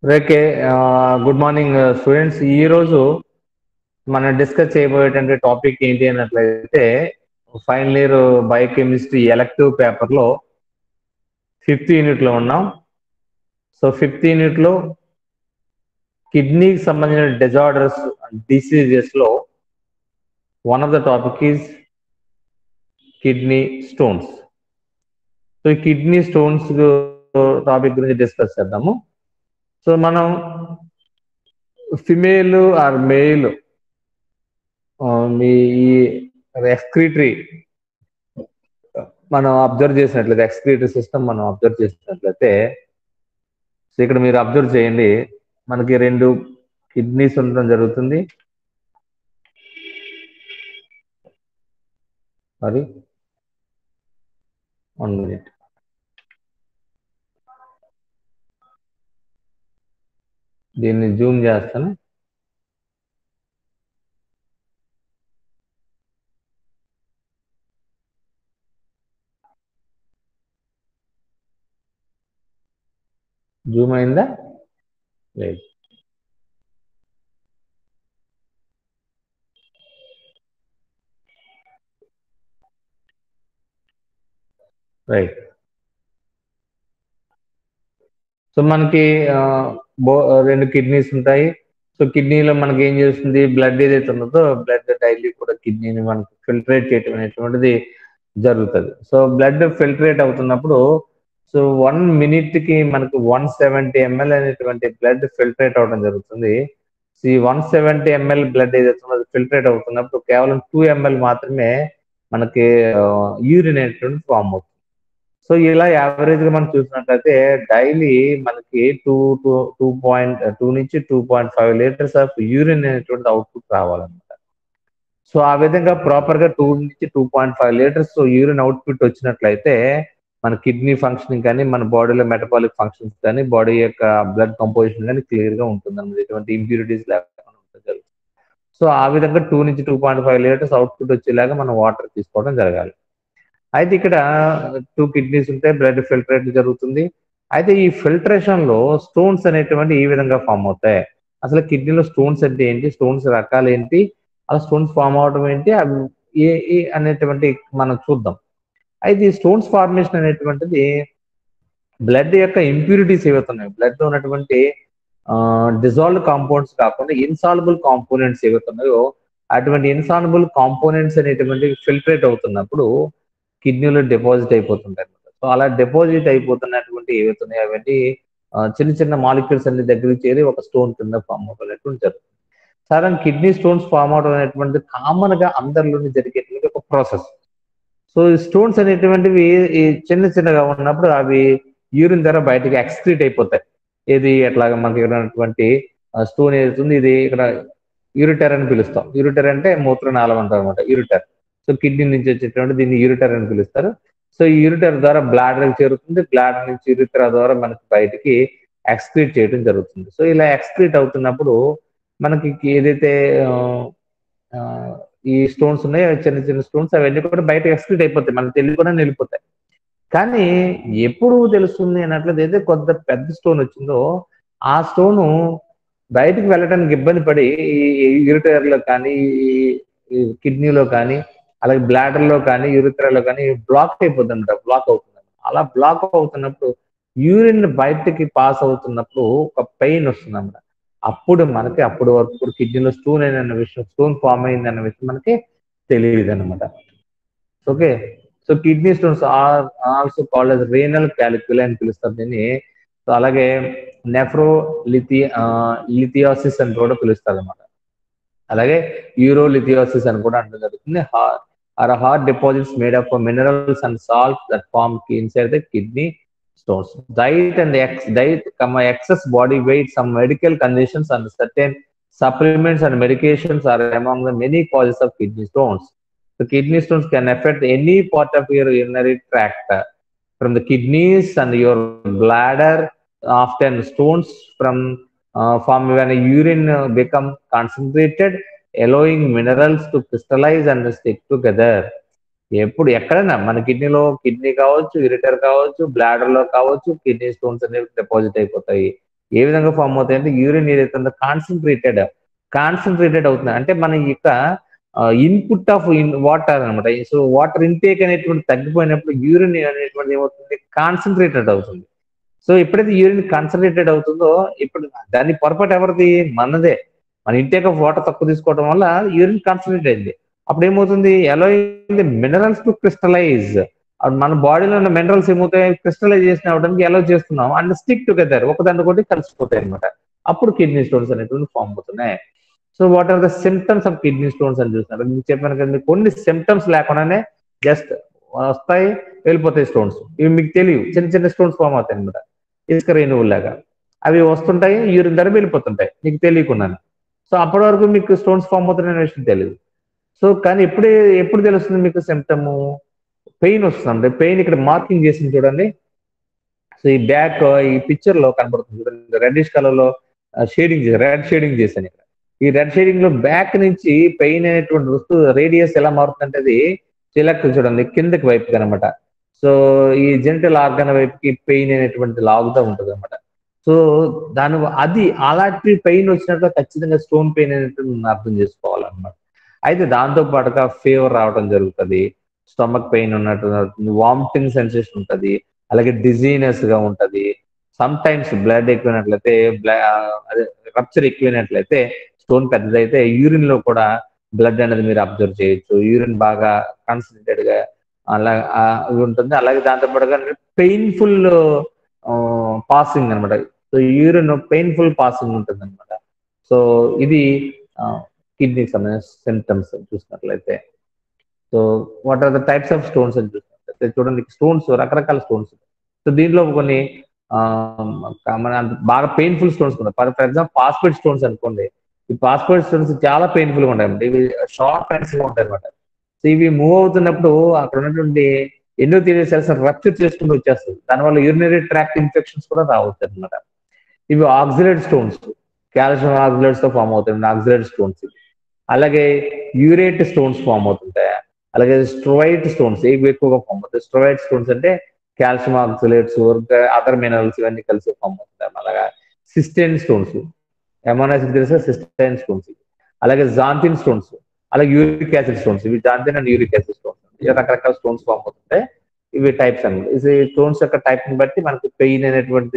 Okay good morning students ఈ రోజు మనం డిస్కస్ చేయబోయేటువంటి టాపిక్ ఏంటి అన్నట్లయితే final year biochemistry elective paper లో ఫిఫ్త్ యూనిట్ లో ఉన్నాం సో ఫిఫ్త్ యూనిట్ లో కిడ్నీకి సంబంధించిన డిజార్డర్స్ డిసీజెస్ లో one of the topic is kidney stones so ఈ కిడ్నీ స్టోన్స్ టాపిక్ గురించి డిస్కస్ చేద్దాము సో మనం ఫిమేల్ ఆర్ మేల్ మీ ఈ ఎక్స్క్రీటరీ మనం అబ్జర్వ్ చేసినట్లయితే ఎక్స్క్రీటరీ సిస్టమ్ మనం అబ్జర్వ్ చేసినట్లయితే సో ఇక్కడ మీరు అబ్జర్వ్ చేయండి మనకి రెండు కిడ్నీస్ ఉండడం జరుగుతుంది సారీ వన్ మినిట్ దీన్ని జూమ్ చేస్తాను జూమ్ అయిందా లేదు రైట్ సో మనకి రెండు కిడ్నీస్ ఉంటాయి సో కిడ్నీలో మనకి ఏం చేస్తుంది బ్లడ్ ఏదైతే ఉన్నదో బ్లడ్ డైలీ కూడా కిడ్నీని మనకి ఫిల్టరేట్ చేయటం అనేటువంటిది జరుగుతుంది సో బ్లడ్ ఫిల్టరేట్ అవుతున్నప్పుడు సో వన్ మినిట్ కి మనకి వన్ సెవెంటీ ఎంఎల్ అనేటువంటి బ్లడ్ ఫిల్టరేట్ అవడం జరుగుతుంది ఈ వన్ సెవెంటీ ఎంఎల్ బ్లడ్ ఏదైతే ఉన్నదో ఫిల్టరేట్ అవుతున్నప్పుడు కేవలం టూ ఎంఎల్ మాత్రమే మనకి యూరిన్ అనేటువంటి ఫామ్ అవుతుంది సో ఇలా యావరేజ్ గా మనం చూసినట్లయితే డైలీ మనకి two two two point two నుంచి two point five litres of urine అనేటువంటి అవుట్పుట్ రావాలన్నమాట సో ఆ విధంగా ప్రాపర్ గా టూ నుంచి two point five litres urine output వచ్చినట్లయితే మన కిడ్నీ ఫంక్షనింగ్ కానీ మన బాడీలో మెటబాలిక్ ఫంక్షన్స్ కానీ బాడీ యొక్క బ్లడ్ కంపోజిషన్ కానీ క్లియర్ గా ఉంటుంది అన్నమాట ఎటువంటి ఇంప్యూరిటీస్ లేకుండా ఉంటుంది సో ఆ విధంగా టూ నుంచి two point five litres output వచ్చేలాగా మనం వాటర్ తీసుకోవడం జరగాలి అయితే ఇక్కడ టూ కిడ్నీస్ ఉంటాయి బ్లడ్ ఫిల్టరేట్ జరుగుతుంది అయితే ఈ ఫిల్టరేషన్ లో స్టోన్స్ అనేటువంటి ఈ విధంగా ఫామ్ అవుతాయి అసలు కిడ్నీలో స్టోన్స్ అంటే ఏంటి స్టోన్స్ రకాలు ఏంటి ఆ స్టోన్స్ ఫామ్ అవడం ఏంటి అవి ఏ అనేటువంటి మనం చూద్దాం అయితే ఈ స్టోన్స్ ఫార్మేషన్ అనేటువంటిది బ్లడ్ యొక్క ఇంప్యూరిటీస్ ఏవైతున్నాయి బ్లడ్ లో ఉన్నటువంటి డిజాల్వ్ కాంపౌండ్స్ కాకుండా ఇన్సాల్బుల్ కాంపోనెంట్స్ ఏవైతున్నాయో అటువంటి ఇన్సాల్బుల్ కాంపోనెంట్స్ అనేటువంటి ఫిల్టరేట్ అవుతున్నప్పుడు కిడ్నీలో డిపాజిట్ అయిపోతుంటాయి అనమాట సో అలా డిపాజిట్ అయిపోతున్నటువంటి ఏవైతున్నాయి అవన్నీ చిన్న చిన్న మాలిక్యూల్స్ అన్ని దగ్గరికి చేరి ఒక స్టోన్ కింద ఫామ్ అవడం జరుగుతుంది సాధారణ కిడ్నీ స్టోన్స్ ఫామ్ అవడం అనేటువంటిది కామన్ గా అందరిలోని జరిగేటువంటి ఒక ప్రాసెస్ సో ఈ స్టోన్స్ అనేటువంటివి చిన్న చిన్నగా ఉన్నప్పుడు అవి యూరిన్ ద్వారా బయటకి ఎక్స్క్రీట్ అయిపోతాయి ఏది ఎట్లాగా మనకి ఉన్నటువంటి స్టోన్ ఏదైతుంది ఇది ఇక్కడ యూరిటర్ అని పిలుస్తాం యూరిటర్ అంటే మూత్రనాళం అంటారు అనమాట యూరిటర్ సో కిడ్నీ నుంచి వచ్చేటువంటి దీన్ని యూరిటర్ అని పిలుస్తారు సో ఈ యూరిటర్ ద్వారా బ్లాడర్ చేరుతుంది బ్లాడర్ నుంచి యూరిటర్ ద్వారా మనకి బయటికి ఎక్స్క్రీట్ చేయడం జరుగుతుంది సో ఇలా ఎక్స్క్రీట్ అవుతున్నప్పుడు మనకి ఏదైతే ఈ స్టోన్స్ ఉన్నాయో చిన్న చిన్న స్టోన్స్ అవన్నీ కూడా బయట ఎక్స్క్రీట్ అయిపోతాయి మనకు తెలియకుండా వెళ్ళిపోతాయి కానీ ఎప్పుడు తెలుస్తుంది అన్నట్లయితే కొంత పెద్ద స్టోన్ వచ్చిందో ఆ స్టోను బయటికి వెళ్ళడానికి ఇబ్బంది పడి ఈ యూరిటర్లో కానీ ఈ కిడ్నీలో కానీ అలాగే బ్లాడర్ లో కానీ యూరిత్రాలో కానీ బ్లాక్ అయిపోతుంది అనమాట బ్లాక్ అవుతుంది అలా బ్లాక్ అవుతున్నప్పుడు యూరిన్ బయటకి పాస్ అవుతున్నప్పుడు ఒక పెయిన్ వస్తుంది అనమాట అప్పుడు మనకి అప్పుడు వరకు కిడ్నీలో స్టోన్ అయిన విషయం స్టోన్ ఫామ్ అయింది అన్న విషయం మనకి తెలియదు అనమాట okay so kidney stones are also called as renal calculi అని పిలుస్తారు దీన్ని సో అలాగే నెఫ్రో లిథి లిథియాసిస్ అని కూడా పిలుస్తారు అనమాట అలాగే యూరోలిథియోసిస్ అని కూడా అంటూ జరుగుతుంది or hard deposits made of minerals and salt that form inside the kidney stones diet and ex diet come excess body weight some medical conditions and certain supplements and medications are among the many causes of kidney stones The kidney stones can affect any part of your urinary tract, from the kidneys and your bladder. Often stones from uh, form when urine uh, become concentrated, allowing minerals to crystallize and stick together. ఎప్పుడు ఎక్కడైనా మన కిడ్నీలో kidney కావచ్చు ఇరిటర్ కావచ్చు bladder లో కావచ్చు kidney stones అనేవి deposit అయిపోతాయి ఏ విధంగా ఫామ్ అవుతాయి అంటే యూరిన్ ఏదైతే ఉందో కాన్సన్ట్రేటెడ్ కాన్సన్ట్రేటెడ్ అవుతుంది అంటే మన యొక్క ఇన్పుట్ ఆఫ్ ఇన్ వాటర్ అనమాట సో వాటర్ ఇంటేక్ అనేటువంటి తగ్గిపోయినప్పుడు యూరిన్ అనేటువంటి ఏమవుతుంది కాన్సన్ట్రేటెడ్ అవుతుంది సో ఎప్పుడైతే యూరిన్ కాన్సన్ట్రేటెడ్ అవుతుందో ఇప్పుడు దాని పొరపాటు ఎవరిది మనదే మన ఇంటేక్ ఆఫ్ వాటర్ తక్కువ తీసుకోవడం వల్ల యూరిన్ కాన్సన్ట్రేట్ అయింది అప్పుడు ఏమవుతుంది ఎలా మినరల్స్ టు క్రిస్టలైజ్ మన బాడీలో ఉన్న మినరల్స్ ఏమవుతాయి క్రిస్టలైజేషన్ అవడానికి ఎలా చేస్తున్నాం అండ్ స్టిక్ టుగెదర్ ఒకదాని ఒకటి కలిసిపోతాయి అనమాట అప్పుడు కిడ్నీ స్టోన్స్ అనేటువంటి ఫామ్ అవుతున్నాయి so what are the symptoms of kidney stones అని చూస్తున్నారు మీకు చెప్పాను కదండి కొన్ని సిమ్టమ్స్ లేకుండానే జస్ట్ వస్తాయి వెళ్ళిపోతాయి స్టోన్స్ ఇవి మీకు తెలియవు చిన్న చిన్న స్టోన్స్ ఫామ్ అవుతాయి అనమాట ఇసుక రేణువులు లాగా అవి వస్తుంటాయి యూరిన్ ధర వెళ్ళిపోతుంటాయి మీకు తెలియకుండానే సో అప్పటి వరకు మీకు స్టోన్స్ ఫామ్ అవుతున్నాయనే విషయం తెలియదు సో కానీ ఎప్పుడు ఎప్పుడు తెలుస్తుంది మీకు సిమ్టమ్ పెయిన్ వస్తుంది పెయిన్ ఇక్కడ మార్కింగ్ చేసింది చూడండి సో ఈ బ్యాక్ ఈ పిక్చర్ లో కనబడుతుంది చూడండి రెడ్డిష్ కలర్ లో షేడింగ్ రెడ్ షేడింగ్ చేశాను ఇక్కడ ఈ రెడ్ షేడింగ్ లో బ్యాక్ నుంచి పెయిన్ అనేటువంటి వస్తువు రేడియస్ ఎలా మారుతుందంటే అది చిలక్ చూడండి కిందకి వైపుకి అనమాట సో ఈ జెంటల్ ఆర్గన్ వైపుకి పెయిన్ అనేటువంటి లాగుతూ ఉంటుంది అనమాట సో దాని అది అలాంటి పెయిన్ వచ్చినట్లు ఖచ్చితంగా స్టోన్ పెయిన్ అనేటువంటి అర్థం చేసుకోవాలన్నమాట అయితే దాంతో పాటుగా ఫీవర్ రావడం జరుగుతుంది స్టమక్ పెయిన్ ఉన్నట్టు వామిటింగ్ సెన్సేషన్ ఉంటుంది అలాగే డిజీనెస్ గా ఉంటది సమ్ టైమ్స్ బ్లడ్ ఎక్కువైనట్లయితే అదే రప్చర్ ఎక్కువైనట్లయితే స్టోన్ పెద్దదైతే యూరిన్ లో కూడా బ్లడ్ అనేది మీరు అబ్జర్వ్ చేయొచ్చు యూరిన్ బాగా కాన్సన్ట్రేటెడ్ గా అలా ఉంటుంది అలాగే దాంతో పాటుగా పెయిన్ఫుల్ పాసింగ్ అనమాట సో యూరిన్ పెయిన్ఫుల్ పాసింగ్ ఉంటుంది అనమాట సో ఇది కిడ్నీకి సంబంధించిన సిమ్టమ్స్ చూసినట్లయితే so what are the types of stones అని చూసినట్లయితే చూడండి స్టోన్స్ రకరకాల స్టోన్స్ సో దీంట్లో కొన్ని మన బాగా పెయిన్ఫుల్ స్టోన్స్ ఉన్నాయి for for example passport stones అనుకోండి ఈ పాస్పోర్ట్ స్టోన్స్ చాలా పెయిన్ఫుల్ గా ఉంటాయి ఇవి షార్ట్ పెన్స్ గా ఉంటాయి అనమాట సో ఇవి మూవ్ అవుతున్నప్పుడు అక్కడ ఉన్నటువంటి ఎన్నో తెలియ సెల్స్ రప్చర్ చేసుకుంటూ వచ్చేస్తుంది దానివల్ల యూరినరీ ట్రాక్ట్ ఇన్ఫెక్షన్స్ కూడా రావచ్చు అనమాట ఇవి ఆక్సిలేట్ స్టోన్స్ కాల్షియం ఆక్సిలేట్స్ తో ఫామ్ అవుతాయి ఆక్సిలేట్ స్టోన్స్ ఇవి అలాగే యూరేట్ స్టోన్స్ ఫామ్ అవుతుంటాయి అలాగే స్ట్రోయిట్ స్టోన్స్ ఇవి ఎక్కువగా ఫామ్ అవుతాయి స్ట్రోయిట్ స్టోన్స్ అంటే కాల్షియం ఆక్సిలేట్స్ అదర్ మినరల్స్ ఇవన్నీ కలిసి ఫామ్ అవుతుంటాయి అలాగా సిస్టైన్ స్టోన్స్ ఎమోనాసిడ్ తెలిసే సిస్టైన్ స్టోన్స్ అలాగే జాంతిన్ స్టోన్స్ అలాగే యూరిక్ యాసిడ్ స్టోన్స్ ఇవి xanthine and uric acid stones రకరకాల స్టోన్స్ ఫామ్ అవుతుంటాయి ఇవి టైప్స్ అన్నమాట ఇది స్టోన్స్ యొక్క టైప్ ని బట్టి మనకి పెయిన్ అనేటువంటి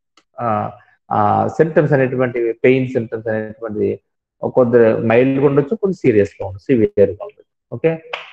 సిమ్టమ్స్ అనేటువంటివి పెయిన్ సిమ్టమ్స్ అనేటువంటివి కొద్ది మైల్డ్గా ఉండొచ్చు కొద్ది సీరియస్గా ఉండొచ్చు సివియర్గా ఉండొచ్చు okay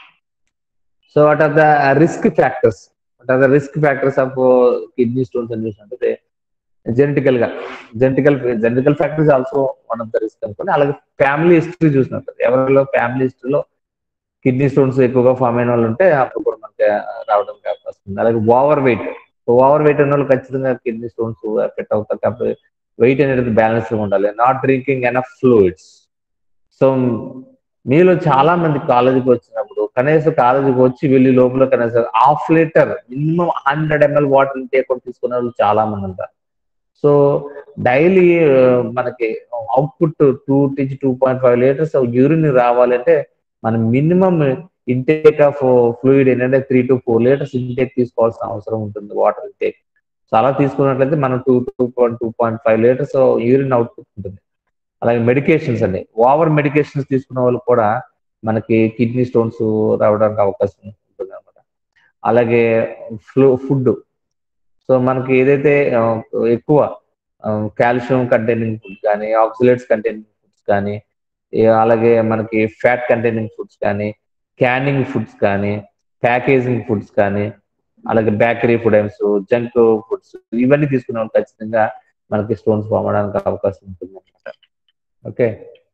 so what are the risk factors what are the risk factors of kidney stones అని చూసినట్టు జెనటికల్ గా genetical genetical factors also one of the risk అనుకోండి అలాగే ఫ్యామిలీ హిస్టరీ చూసినట్టు ఎవరిలో ఫ్యామిలీ హిస్టరీలో కిడ్నీ స్టోన్స్ ఎక్కువగా ఫామ్ అయిన వాళ్ళు ఉంటే అప్పుడు కూడా మనకి రావడానికి అవకాశం ఉంది అలాగే ఓవర్ వెయిట్ ఓవర్ వెయిట్ ఉన్న వాళ్ళు ఖచ్చితంగా కిడ్నీ స్టోన్స్ ఎఫెక్ట్ అవుతారు కాబట్టి వెయిట్ అనేది బ్యాలెన్స్ గా ఉండాలి not drinking enough fluids so మీలో చాలా మంది కాలేజీకి వచ్చినప్పుడు కనీసం కాలేజీకి వచ్చి వెళ్ళి లోపల కనీసం half litre minimum hundred ML water intake తీసుకునే వాళ్ళు చాలా మంది ఉంటారు సో డైలీ మనకి అవుట్పుట్ టూ నుంచి two point five litres urine రావాలంటే మనం మినిమం ఇంటేక్ ఆఫ్ ఫ్లూయిడ్ ఏంటంటే three to four litres intake తీసుకోవాల్సిన అవసరం ఉంటుంది వాటర్ ఇంటేక్ చాలా తీసుకున్నట్లయితే మనం two two point two point five litres urine output ఉంటుంది అలాగే మెడికేషన్స్ అండి ఓవర్ మెడికేషన్స్ తీసుకున్న వాళ్ళు కూడా మనకి కిడ్నీ స్టోన్స్ రావడానికి అవకాశం ఉంటుంది అనమాట అలాగే ఫ్లూ ఫుడ్ సో మనకి ఏదైతే ఎక్కువ కాల్షియం కంటైనింగ్ ఫుడ్ కానీ ఆక్సిలేట్స్ కంటైనింగ్ ఫుడ్స్ కానీ అలాగే మనకి ఫ్యాట్ కంటైనింగ్ ఫుడ్స్ కానీ క్యానింగ్ ఫుడ్స్ కానీ ప్యాకేజింగ్ ఫుడ్స్ కానీ అలాగే bakery food items junk foods ఇవన్నీ తీసుకునే వాళ్ళు ఖచ్చితంగా మనకి స్టోన్స్ ఫామ్ అవడానికి అవకాశం ఉంటుంది అనమాట ఓకే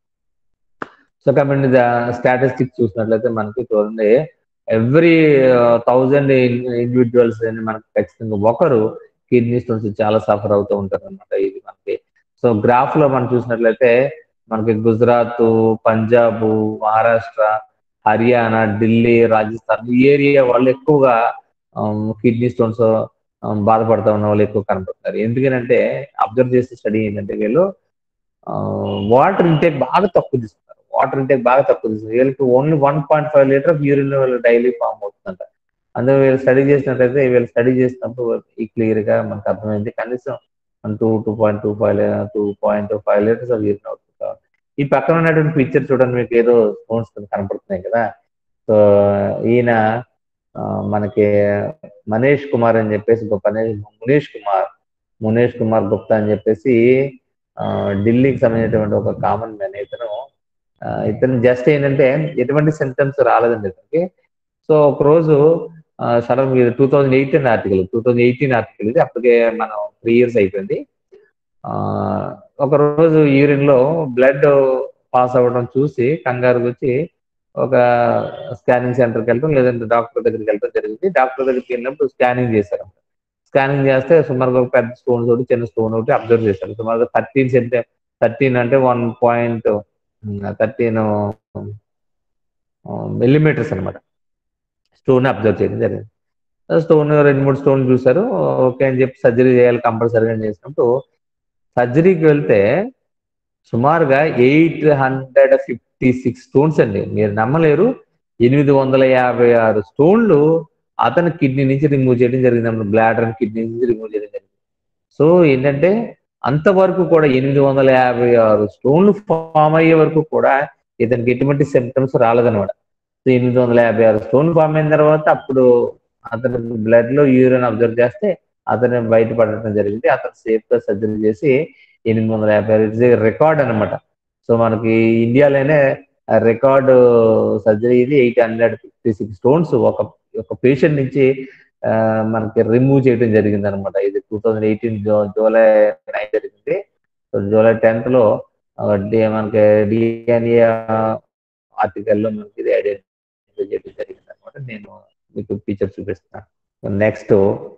సో కాబట్టి స్టాటిస్టిక్స్ చూసినట్లయితే మనకి చూడండి ఎవ్రీ థౌజండ్ ఇండివిజువల్స్ మనకి ఖచ్చితంగా ఒకరు కిడ్నీ స్టోన్స్ చాలా సఫర్ అవుతూ ఉంటారు అనమాట ఇది మనకి సో గ్రాఫ్ లో మనం చూసినట్లయితే మనకి గుజరాత్ పంజాబ్ మహారాష్ట్ర హర్యానా ఢిల్లీ రాజస్థాన్ ఈ ఏరియా వాళ్ళు ఎక్కువగా కిడ్నీ స్టోన్స్ బాధపడతా ఉన్న వాళ్ళు ఎక్కువ కనపడతారు ఎందుకంటే అబ్జర్వ్ చేసే స్టడీ ఏంటంటే వీళ్ళు వాటర్ ఇంటేక్ బాగా తక్కువ తీసుకుంటారు వాటర్ ఇంటేక్ బాగా తక్కువ తీసుకుంటారు వీళ్ళకి only one point five litre of urine వీళ్ళు డైలీ ఫామ్ అవుతుందంట అందులో వీళ్ళు స్టడీ చేసినట్లయితే వీళ్ళు స్టడీ చేసినప్పుడు ఈ క్లియర్ గా మనకు అర్థమైంది కనీసం two two point two five two point five litres of urine output కావాలి ఈ పక్కన ఉన్నటువంటి పిక్చర్ చూడండి మీకు ఏదో స్టోన్స్ కనపడుతున్నాయి కదా సో ఈయన ఆ, మనకి మనీష్ కుమార్ అని చెప్పేసి గొప్ప మునీష్ కుమార్ మునేష్ కుమార్ గుప్తా అని చెప్పేసి ఆ, ఢిల్లీకి సంబంధించినటువంటి ఒక కామన్ మ్యాన్ ఇతను ఆ, ఇతను జస్ట్ ఏంటంటే ఎటువంటి సిమ్టమ్స్ రాలేదండి ఇతనికి సో ఒక రోజు sudden two thousand eighteen article two thousand eighteen article ఇది అప్పటికే మనం త్రీ ఇయర్స్ అయిపోయింది ఆ, ఒక రోజు యూరిన్ లో బ్లడ్ పాస్ అవ్వడం చూసి కంగారు వచ్చి ఒక స్కానింగ్ సెంటర్కి వెళ్ళడం లేదంటే డాక్టర్ దగ్గరికి వెళ్ళడం జరిగింది డాక్టర్ దగ్గరికి వెళ్ళినప్పుడు స్కానింగ్ చేశారు స్కానింగ్ చేస్తే సుమారుగా ఒక పెద్ద స్టోన్ ఒకటి చిన్న స్టోన్ ఒకటి అబ్జర్వ్ చేశారు సుమారుగా థర్టీన్ సెంటీ థర్టీన్ అంటే వన్ పాయింట్ థర్టీన్ మిల్లీమీటర్స్ అనమాట స్టోన్ అబ్జర్వ్ చేయడం జరిగింది స్టోన్ రెండు మూడు స్టోన్ చూశారు ఓకే అని చెప్పి సర్జరీ చేయాలి కంపల్సరీగా అని చేసినప్పుడు సర్జరీకి వెళ్తే సుమారుగా eight hundred fifty six stones అండి మీరు నమ్మలేరు ఎనిమిది వందల యాభై ఆరు స్టోన్లు అతని కిడ్నీ నుంచి రిమూవ్ చేయడం జరిగింది బ్లాడర్ కిడ్నీ నుంచి రిమూవ్ చేయడం జరిగింది సో ఏంటంటే అంతవరకు కూడా ఎనిమిది వందల యాభై ఆరు స్టోన్లు ఫామ్ అయ్యే వరకు కూడా ఇతనికి ఎటువంటి సిమ్టమ్స్ రాలేదనమాట సో ఎనిమిది వందల యాభై ఆరు స్టోన్ ఫామ్ అయిన తర్వాత అప్పుడు అతని బ్లడ్ లో యూరిన్ అబ్జర్వ్ చేస్తే అతను బయటపడటం జరిగింది అతను సేఫ్ గా సర్జరీ చేసి ఎనిమిది వందల యాభై ఆరు రికార్డ్ అనమాట సో మనకి ఇండియాలోనే రికార్డు సర్జరీ ఇది eight hundred fifty six stones ఒక ఒక పేషెంట్ నుంచి ఆ, మనకి రిమూవ్ చేయడం జరిగింది అనమాట ఇది two thousand eighteen July nine జరిగింది సో జూలై టెన్త్ లో ఆ, డి- మనకి డిఎన్ఏ ఆర్టికల్లో మనకి ఇది ఐడెంటిఫై చేయడం జరిగింది అనమాట నేను మీకు పిక్చర్ చూపిస్తాను నెక్స్ట్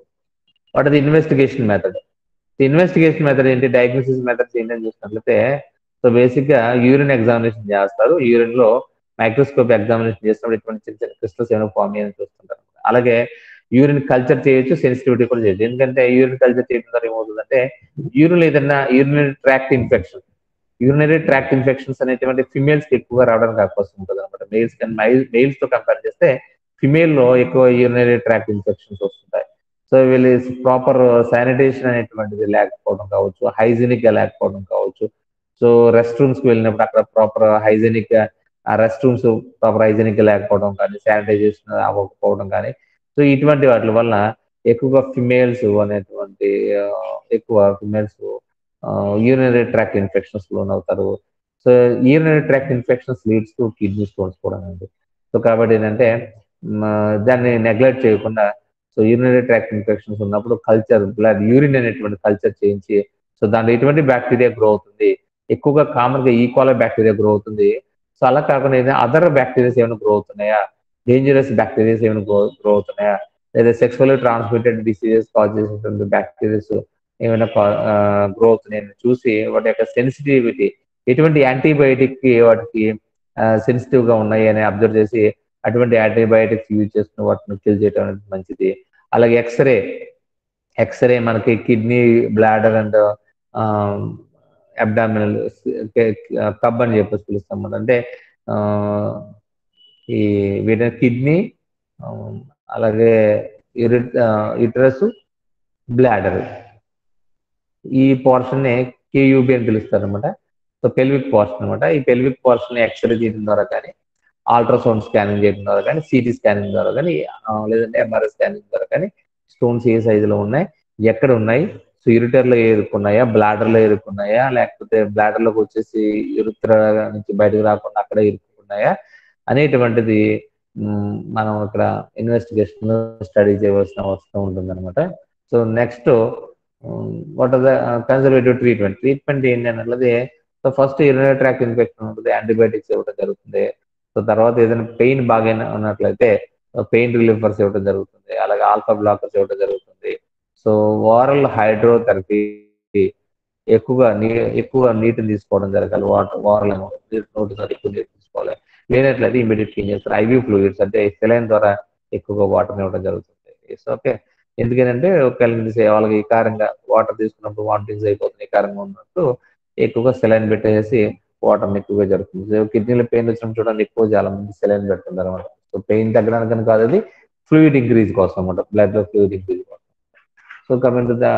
వాట్ అది ఇన్వెస్టిగేషన్ మెథడ్ ఇన్వెస్టిగేషన్ మెథడ్ ఏంటి డయాగ్నోసిస్ మెథడ్స్ ఏంటని చూసినట్లయితే సో బేసిక్ గా యూరిన్ ఎగ్జామినేషన్ చేస్తారు యూరిన్ లో మైక్రోస్కోప్ ఎగ్జామినేషన్ చేసినప్పుడు ఇటువంటి చిన్న చిన్న క్రిస్టల్స్ ఏమైనా ఫామ్ అయ్యని చూస్తుంటారు అలాగే యూరిన్ కల్చర్ చేయొచ్చు సెన్సిటివిటీ కూడా చేయొచ్చు ఎందుకంటే యూరిన్ కల్చర్ చేయడం ద్వారా ఏమవుతుందంటే యూరిన్ ఏదైనా urinary tract infection urinary tract infections అనేటువంటి ఫిమేల్స్ కి ఎక్కువగా రావడానికి అవకాశం ఉంటుంది అనమాట మేల్స్ కానీ మేల్స్ తో కంపేర్ చేస్తే ఫిమేల్ లో ఎక్కువ యూరినరీ ట్రాక్ట్ ఇన్ఫెక్షన్స్ వస్తుంటాయి సో వీళ్ళు ప్రాపర్ శానిటేషన్ అనేటువంటిది లేకపోవడం కావచ్చు హైజీనిక్ గా లేకపోవడం కావచ్చు సో రెస్ట్ రూమ్స్ కి వెళ్ళినప్పుడు అక్కడ ప్రాపర్ హైజీనిక్ ఆ రెస్ట్ రూమ్స్ ప్రాపర్ హైజీనిక్ గా లేకపోవడం కానీ శానిటైజేషన్ అవ్వకపోవడం కానీ సో ఇటువంటి వాటి వల్ల ఎక్కువగా ఫిమేల్స్ అనేటువంటి ఆ, ఎక్కువ ఫిమేల్స్ యూరినరీ ట్రాక్ ఇన్ఫెక్షన్స్ లోనవుతారు so urinary tract infections leads to kidney stones కూడా అండి సో కాబట్టి ఏంటంటే మ, దాన్ని నెగ్లెక్ట్ చేయకుండా సో యూరినరీ ట్రాక్ ఇన్ఫెక్షన్స్ ఉన్నప్పుడు కల్చర్ బ్లడ్ యూరిన్ అనేటువంటి కల్చర్ చేయించి సో దాంట్లో ఎటువంటి బ్యాక్టీరియా గ్రో అవుతుంది ఎక్కువగా కామన్ గా ఈక్వాల బ్యాక్టీరియా గ్రో అవుతుంది సో అలా కాకుండా అదర్ బ్యాక్టీరియాస్ ఏమైనా గ్రో అవుతున్నాయా డేంజరస్ బ్యాక్టీరియాస్ ఏమైనా గ్రో గ్రో అవుతున్నాయా లేదా సెక్సువల్ ట్రాన్స్మిటెడ్ డిసీజెస్ కాజ్ చేసేటువంటి బ్యాక్టీరియాస్ ఏమైనా గ్రో అవుతున్నాయని చూసి వాటి యొక్క సెన్సిటివిటీ ఎటువంటి యాంటీబయాటిక్ కి వాటికి సెన్సిటివ్ గా ఉన్నాయి అని అబ్జర్వ్ చేసి అటువంటి యాంటీబయాటిక్స్ యూజ్ చేసుకుని వాటిని కిల్ చేయడం అనేది మంచిది అలాగే ఎక్స్రే ఎక్స్రే మనకి కిడ్నీ బ్లాడర్ అండ్ అబ్డామినల్ కబ్ అని చెప్పేసి పిలుస్తాం మనం అంటే ఆ, ఈ వీటిని కిడ్నీ అలాగే యుటరస్ బ్లాడర్ ఈ పోర్షన్ కేయూబి అని పిలుస్తారు అనమాట సో పెల్విక్ పోర్షన్ అనమాట ఈ పెల్విక్ పోర్షన్ ఎక్స్రే చేయడం ద్వారా కానీ అల్ట్రాసౌండ్ స్కానింగ్ చేయడం ద్వారా కానీ సిటీ స్కానింగ్ ద్వారా కానీ ఆ, లేదంటే ఎంఆర్ఐ స్కానింగ్ ద్వారా కానీ స్టోన్స్ ఏ సైజులో ఉన్నాయి ఎక్కడ ఉన్నాయి సో యూరిటర్ లో ఏరుకున్నాయా బ్లాడర్ లో ఏరుకున్నాయా లేకపోతే బ్లాడర్ లోకి వచ్చేసి యురిత్ర నుంచి బయటకు రాకుండా అక్కడే ఇరుక్కున్నాయా అనేటువంటిది మ్, మనం ఇక్కడ ఇన్వెస్టిగేషన్ స్టడీ చేయవలసిన అవసరం ఉంటుంది అనమాట so next what are the conservative treatment treatment ఏంటి అన్నది so first urinary tract infection ఉంటుంది యాంటీబయాటిక్స్ ఇవ్వడం జరుగుతుంది సో తర్వాత ఏదైనా పెయిన్ బాగా ఉన్నట్లయితే పెయిన్ రిలీఫర్స్ ఇవ్వడం జరుగుతుంది అలాగే ఆల్ఫా బ్లాకర్స్ ఇవ్వడం జరుగుతుంది సో ఓరల్ హైడ్రోథెరపీ ఎక్కువగా నీ ఎక్కువ నీటిని తీసుకోవడం జరగాలి వాటర్ ఓరల్ నోటి ద్వారా ఎక్కువ నీరు తీసుకోవాలి లేనట్లయితే ఇమీడియట్ ఏం చేస్తారు ఐవీ ఫ్లూయిడ్స్ అంటే సెలైన్ ద్వారా ఎక్కువగా వాటర్ ఇవ్వడం జరుగుతుంది ఇట్స్ ఓకే ఎందుకంటే ఒకవేళ వాళ్ళకి వికారంగా వాటర్ తీసుకున్నప్పుడు వామిటింగ్స్ అయిపోతుంది వికారంగా ఉన్నట్టు ఎక్కువగా సెలైన్ పెట్టేసి వాటర్ ఎక్కువగా జరుగుతుంది కిడ్నీలో పెయిన్ వచ్చినప్పుడు చూడండి ఎక్కువ చాలా మంది సెలైన్ పెడుతుంది అనమాట సో పెయిన్ తగ్గడానికి కాదు అది ఫ్లూయిడ్ ఇంక్రీజ్ కోసం అనమాట బ్లడ్ లో ఫ్లూయిడ్ ఇంక్రీజ్ కోసం so coming to the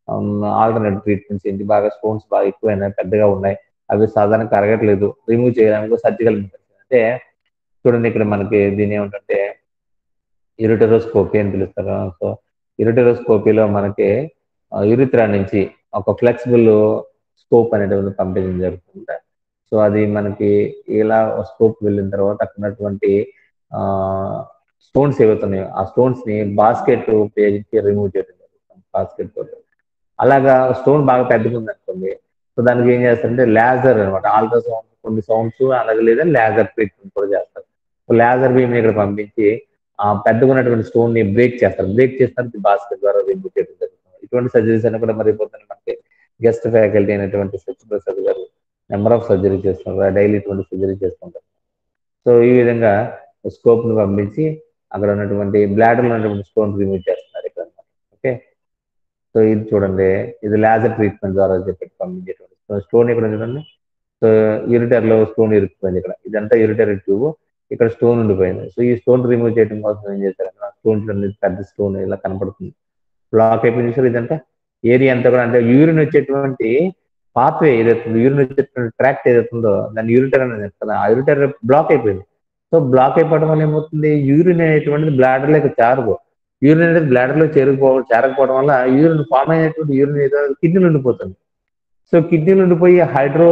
alternate treatments ఏంటి బాగా స్టోన్స్ బాగా ఎక్కువైనాయి పెద్దగా ఉన్నాయి అవి సాధారణ కరగట్లేదు రిమూవ్ చేయడానికి సర్జికల్ అంటే చూడండి ఇక్కడ మనకి దీని ఏమిటంటే ఇరిటరోస్కోపీ అని పిలుస్తారు సో ఇరిటరోస్కోపీలో మనకి యూరిత్రా నుంచి ఒక ఫ్లెక్సిబుల్ స్కోప్ అనేటువంటి పంపించడం జరుగుతుంది సో అది మనకి ఇలా స్కోప్ వెళ్ళిన తర్వాత అక్కడ ఉన్నటువంటి స్టోన్స్ ఏవైతున్నాయో ఆ స్టోన్స్ ని బాస్కెట్ ఉపయోగించి రిమూవ్ చేయడం జరుగుతుంది బాస్కెట్ తోటి అలాగా స్టోన్ బాగా పెద్దగా ఉంది అనుకోండి సో దానికి ఏం చేస్తారంటే లేజర్ అనమాట అల్ట్రాసౌండ్ కొన్ని సౌండ్స్ అలాగే లేదా లేజర్ ట్రీట్మెంట్ కూడా చేస్తారు సో లేజర్ బీమ్ ఇక్కడ పంపించి ఆ పెద్దగా ఉన్నటువంటి స్టోన్ ని బ్రేక్ చేస్తారు బ్రేక్ చేస్తారు బాస్కెట్ ద్వారా రిమూవ్ చేయడం జరుగుతుంది ఇటువంటి సర్జరీస్ అని కూడా మరి పోతుంది మనకి గెస్ట్ ఫ్యాకల్టీ అయినటువంటి Satyaprasad garu number of surgery చేస్తున్నారు డైలీ ఇటువంటి సర్జరీ చేస్తుంటారు సో ఈ విధంగా స్కోప్ ను పంపించి అక్కడ ఉన్నటువంటి బ్లాడర్ లో ఉన్నటువంటి స్టోన్ రిమూవ్ చేస్తున్నారు ఇక్కడ ఓకే సో ఇది చూడండి ఇది లేజర్ ట్రీట్మెంట్ ద్వారా చెప్పి పంపించేటువంటి సో స్టోన్ ఇక్కడ చూడండి సో యూరిటర్ లో స్టోన్ ఇరుక్కుపోయింది ఇక్కడ ఇదంతా యూరిటర్ ట్యూబ్ ఇక్కడ స్టోన్ ఉండిపోయింది సో ఈ స్టోన్ రిమూవ్ చేయడం కోసం ఏం చేశారు స్టోన్ పెద్ద స్టోన్ ఇలా కనపడుతుంది బ్లాక్ అయిపోయింది సార్ ఇదంతా ఏరియా అంతా కూడా అంటే యూరిన్ వచ్చేటువంటి పాత్వే ఏదైతే యూరిన్ వచ్చేటువంటి ట్రాక్ట్ ఏదైతుందో దాన్ని యూరిటర్ అనేది కదా ఆ యూరిటర్ బ్లాక్ అయిపోయింది సో బ్లాక్ అయిపోవడం వల్ల ఏమవుతుంది యూరిన్ అనేటువంటిది బ్లాడర్ లేక చారుకో యూరిన్ అనేది బ్లాడర్ లో చేరుకుపో చేరకపోవడం వల్ల యూరిన్ ఫామ్ అయినటువంటి యూరిన్ ఏదో కిడ్నీలు ఉండిపోతుంది సో కిడ్నీలు ఉండిపోయి హైడ్రో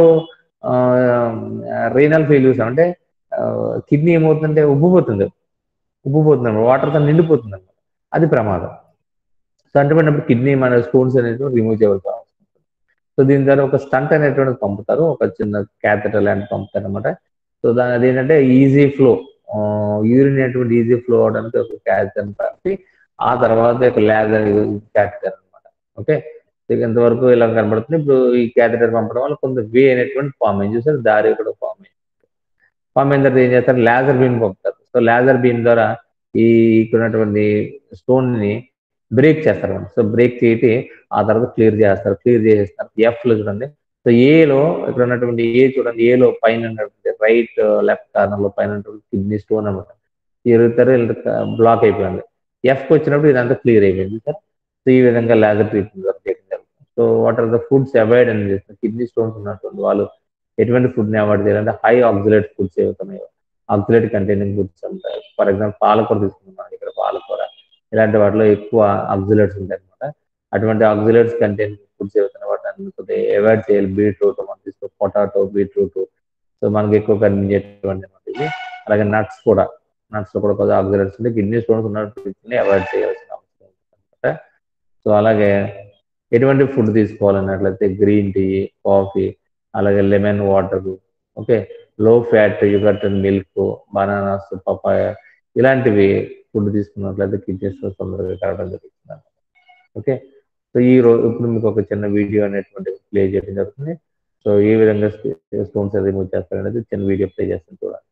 రీనల్ ఫెయిల్యూస్ అంటే కిడ్నీ ఏమవుతుందంటే ఉబ్బిపోతుంది ఉబ్బిపోతుంది అనమాట వాటర్తో నిండిపోతుంది అనమాట అది ప్రమాదం సో అంటే కిడ్నీ మన స్టోన్స్ అనేటువంటి రిమూవ్ చేయవలసి వస్తుంది సో దీని ద్వారా ఒక స్టంట్ అనేటువంటిది పంపుతారు ఒక చిన్న క్యాథెటర్ లాంటి పంపుతారు అనమాట సో దాని అదేంటంటే ఈజీ ఫ్లో యూరిన్ అనేటువంటి ఈజీ ఫ్లో అవడానికి ఒక క్యాథెటర్ పంపి ఆ తర్వాత ఒక లేజర్ క్యాథెటర్ అనమాట ఓకే ఇంతవరకు ఇలా కనబడుతుంది ఇప్పుడు ఈ క్యాథెటర్ పంపడం వల్ల కొంత వే అనేటువంటి ఫామ్ అయింది చూసారు దారి కూడా ఫామ్ అయింది ఫామ్ అయిన తర్వాత ఏం చేస్తారు లేజర్ బీమ్ పంపుతారు సో లేజర్ బీమ్ ద్వారా ఈ ఇక్కడ ఉన్నటువంటి స్టోన్ ని బ్రేక్ చేస్తారు సో బ్రేక్ చేసి ఆ తర్వాత క్లియర్ చేస్తారు క్లియర్ చేసేస్తారు ఎఫ్ లో చూడండి సో ఏలో ఇక్కడ ఉన్నటువంటి ఏ చూడండి ఏలో పైన రైట్ లెఫ్ట్ కార్నర్ లో పైన కిడ్నీ స్టోన్ అనమాట ఎరుగుతారు బ్లాక్ అయిపోయింది ఎఫ్ కి వచ్చినప్పుడు ఇదంతా క్లియర్ అయిపోయింది సార్ సో ఈ విధంగా లేజర్ ట్రీట్మెంట్ చేయడం జరుగుతుంది so what are the foods avoid అని చేస్తారు కిడ్నీ స్టోన్స్ ఉన్నటువంటి వాళ్ళు ఎటువంటి ఫుడ్ ని అవాయిడ్ చేయాలంటే హై ఆక్సిలేట్ ఫుడ్స్ ఏవైతున్నాయో ఆక్సిలేట్ కంటైనింగ్ ఫుడ్స్ ఉంటాయి ఫర్ ఎగ్జాంపుల్ పాలకూర తీసుకుంటున్నాం ఇక్కడ పాలకూర ఇలాంటి వాటిలో ఎక్కువ ఆక్సిలేట్స్ ఉంటాయి అనమాట అటువంటి ఆక్సిలేట్స్ కంటైన్ ఫుడ్స్ ఏవైతే వాటిని కొద్దిగా అవాయిడ్ చేయాలి బీట్రూట్ మనం తీసుకో పొటాటో బీట్రూట్ సో మనకి ఎక్కువ కనిపించేటువంటి ఇది అలాగే నట్స్ కూడా నట్స్ లో కూడా కొద్దిగా ఆక్సిలేట్స్ ఉంటే కిడ్నీ స్టోన్స్ ఉన్నటువంటి అవాయిడ్ చేయాల్సిన అవసరం అనమాట సో అలాగే ఎటువంటి ఫుడ్ తీసుకోవాలన్నట్లయితే గ్రీన్ టీ కాఫీ అలాగే lemon water okay low fat yogurt milk bananas papaya ఇలాంటివి ఫుడ్ తీసుకున్నట్లయితే కిడ్నీ స్టోన్స్ తొందరగా కావడం జరుగుతుంది ఓకే సో ఈ రోజు ఇప్పుడు మీకు ఒక చిన్న వీడియో అనేటువంటి ప్లే చేయడం జరుగుతుంది సో ఏ విధంగా స్టోన్స్ రిమూవ్ చేస్తారనేది చిన్న వీడియో ప్లే చేస్తాను చూడండి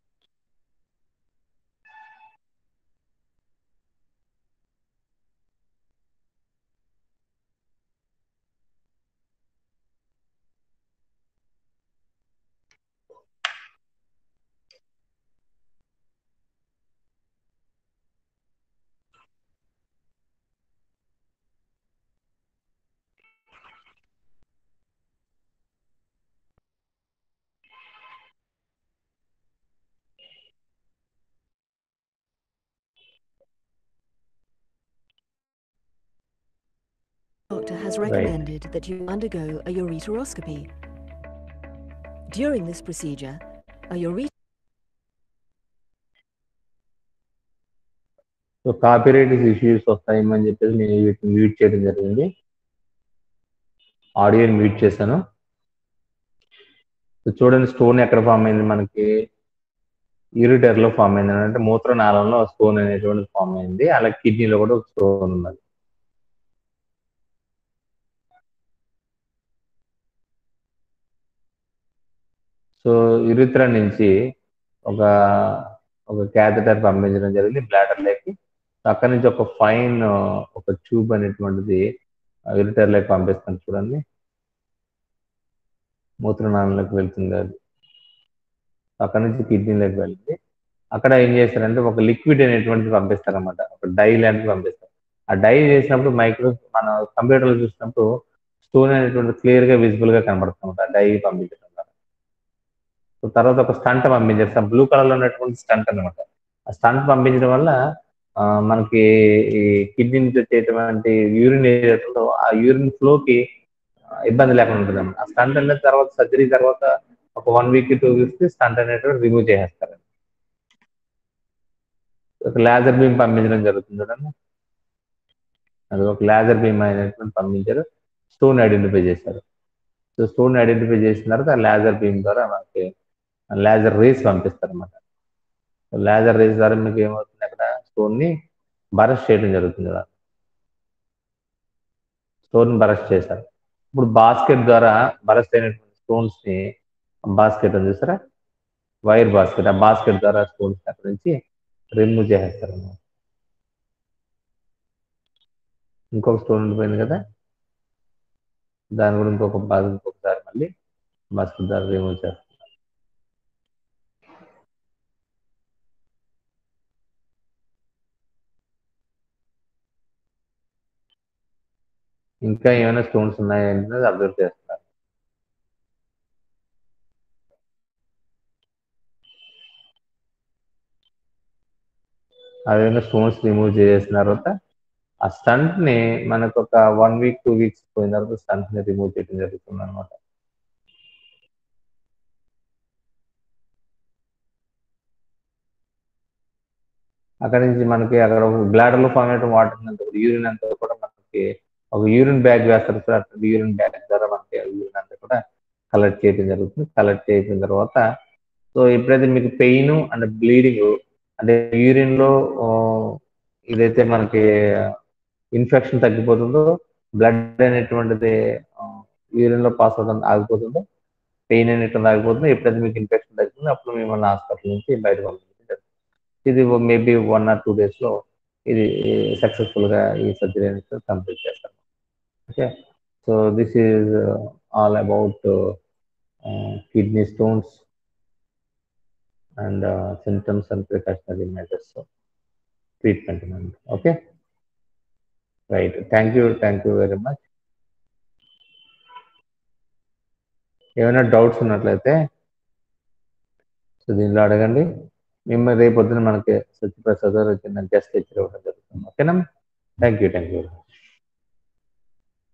doctor has recommended that you undergo a ureteroscopy. During this procedure, a ureter so copyright issues వస్తాయేమని చెప్పేసి నేను వీటిని మ్యూట్ చేయడం జరిగింది ఆడియోని మ్యూట్ చేశాను సో చూడండి స్టోన్ ఎక్కడ ఫామ్ అయింది మనకి యూరిటర్ లో ఫామ్ అయింది అంటే మూత్రనాళంలో స్టోన్ అనేటువంటి ఫామ్ అయింది అలాగే కిడ్నీలో కూడా ఒక స్టోన్ ఉన్నది సో యురిత్ర నుంచి ఒక ఒక క్యాథెటర్ పంపించడం జరిగింది బ్లాడర్ లేకి అక్కడి నుంచి ఒక ఫైన్ ఒక ట్యూబ్ అనేటువంటిది యురిటర్ లేకి పంపిస్తాను చూడండి మూత్రనాళంలోకి వెళ్తుంది అది అక్కడ నుంచి కిడ్నీలోకి వెళ్ళింది అక్కడ ఏం చేస్తారంటే ఒక లిక్విడ్ అనేటువంటిది పంపిస్తారు అనమాట ఒక డై లాంటిది పంపిస్తారు ఆ డై చేసినప్పుడు మైక్రో మన కంప్యూటర్లో చూసినప్పుడు స్టోన్ అనేటువంటి క్లియర్ గా విజిబుల్ గా కనబడుతుంది ఆ డై పంపించడం ద్వారా సో తర్వాత ఒక స్టంట్ పంపించారు బ్లూ కలర్ లో ఉన్నటువంటి స్టంట్ అనమాట ఆ స్టంట్ పంపించడం వల్ల ఆ, మనకి ఈ కిడ్నీ నుంచి వచ్చేటువంటి యూరిన్ ఏదైతుందో ఆ యూరిన్ ఫ్లోకి ఇబ్బంది లేకుండా ఉంటుంది అన్నమాట ఆ స్టంట్ అనేది తర్వాత సర్జరీ తర్వాత ఒక వన్ వీక్ టూ వీక్స్ కి స్టంట్ అనేటువంటి రిమూవ్ చేసేస్తారు ఒక లేజర్ బీమ్ పంపించడం జరుగుతుంది చూడండి అది ఒక లేజర్ బీమ్ అనేటువంటి పంపించారు స్టోన్ ఐడెంటిఫై చేశారు సో స్టోన్ ఐడెంటిఫై చేసిన తర్వాత ఆ లేజర్ బీమ్ ద్వారా మనకి లేజర్ రేస్ పంపిస్తారు అనమాట లేజర్ రేస్ ద్వారా మీకు ఏమవుతుంది అక్కడ స్టోన్ ని బరస్ట్ చేయడం జరుగుతుంది కదా స్టోన్ బరస్ట్ చేశారు ఇప్పుడు బాస్కెట్ ద్వారా బరస్ట్ అయినటువంటి స్టోన్స్ ని బాస్కెట్ ఉంది చూసారా వైర్ బాస్కెట్ ఆ బాస్కెట్ ద్వారా స్టోన్స్ అక్కడ నుంచి రిమూవ్ చేసేస్తారు అన్నమాట ఇంకొక స్టోన్ ఉండిపోయింది కదా దాని కూడా ఇంకొక బాగా ఇంకొకసారి మళ్ళీ బాస్కెట్ ద్వారా రిమూవ్ చేస్తారు ఇంకా ఏమైనా స్టోన్స్ ఉన్నాయనేది అబ్జర్వ్ చేస్తున్నారు అదేవిధంగా స్టోన్స్ రిమూవ్ చేసిన తర్వాత ఆ స్టంట్ ని మనకు ఒక వన్ వీక్ టూ వీక్స్ పోయిన తర్వాత స్టంట్ ని రిమూవ్ చేయడం జరుగుతుంది అనమాట అక్కడ నుంచి మనకి అక్కడ బ్లాడర్ లో ఫామ్ అయిన వాటర్ అంతా కూడా యూరిన్ అంతా కూడా మనకి ఒక యూరిన్ బ్యాగ్ వేస్తారు సార్ యూరిన్ బ్యాగ్ ద్వారా మనకి యూరిన్ అంతా కూడా కలెక్ట్ చేయడం జరుగుతుంది కలెక్ట్ చేసిన తర్వాత సో ఎప్పుడైతే మీకు పెయిన్ అండ్ బ్లీడింగ్ అంటే యూరిన్ లో ఆ, ఇదైతే మనకి ఇన్ఫెక్షన్ తగ్గిపోతుందో బ్లడ్ అనేటువంటిది యూరిన్ లో పాస్ అవడం ఆగిపోతుందో పెయిన్ అనేటువంటి ఆగిపోతుందో ఎప్పుడైతే మీకు ఇన్ఫెక్షన్ తగ్గుతుందో అప్పుడు మిమ్మల్ని హాస్పిటల్ నుంచి బయట పంపించడం ఇది maybe one or two days లో ఇది సక్సెస్ఫుల్ గా ఈ సర్జరీ అనేది కంప్లీట్ చేస్తాం okay so this is all about kidney stones and symptoms and precautionary measures treatment అండి okay right thank you thank you very much ఏమైనా డౌట్స్ ఉన్నట్లయితే so దీనిలో అడగండి మేము రేపు పొద్దున మనకి సత్యప్రసాద్ గారు వచ్చిన గెస్ట్ లెక్చర్ ఇవ్వడం జరుగుతుంది ఓకేనా థ్యాంక్ యూ థ్యాంక్ యూ